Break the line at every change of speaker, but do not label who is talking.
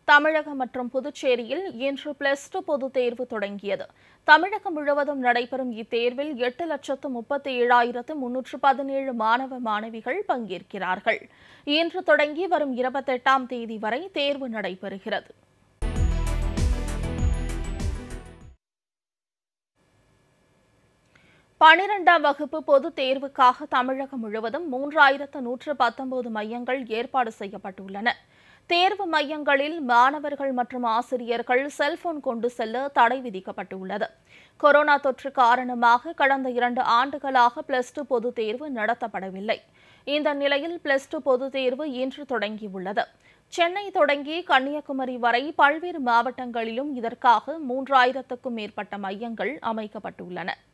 தமிழகம் மற்றும் புதுச்சேரியில் இன்று பிளஸ் டூ பொதுத் தேர்வு தொடங்கியது தமிழகம் முழுவதும் நடைபெறும் இத்தேர்வில் எட்டு லட்சத்து முப்பத்தி ஏழாயிரத்து முன்னூற்று பதினேழு மாணவ மாணவிகள் பங்கேற்கிறார்கள் இன்று தொடங்கி வரும் இருபத்தெட்டாம் தேதி வரை தேர்வு நடைபெறுகிறது பனிரெண்டாம் வகுப்பு பொதுத் தேர்வுக்காக தமிழகம் முழுவதும் மூன்றாயிரத்து நூற்று பத்தொன்பது மையங்கள் ஏற்பாடு செய்யப்பட்டுள்ளன தேர்வு மையங்களில் மாணவர்கள் மற்றும் ஆசிரியர்கள் செல்போன் கொண்டு செல்ல தடை விதிக்கப்பட்டுள்ளது கொரோனா தொற்று காரணமாக கடந்த இரண்டு ஆண்டுகளாக பிளஸ் டூ பொதுத் தேர்வு நடத்தப்படவில்லை இந்த நிலையில் பிளஸ் டூ பொதுத் தேர்வு இன்று தொடங்கியுள்ளது சென்னை தொடங்கி கன்னியாகுமரி வரை பல்வேறு மாவட்டங்களிலும் இதற்காக மூன்றாயிரத்துக்கும் மேற்பட்ட மையங்கள் அமைக்கப்பட்டுள்ளன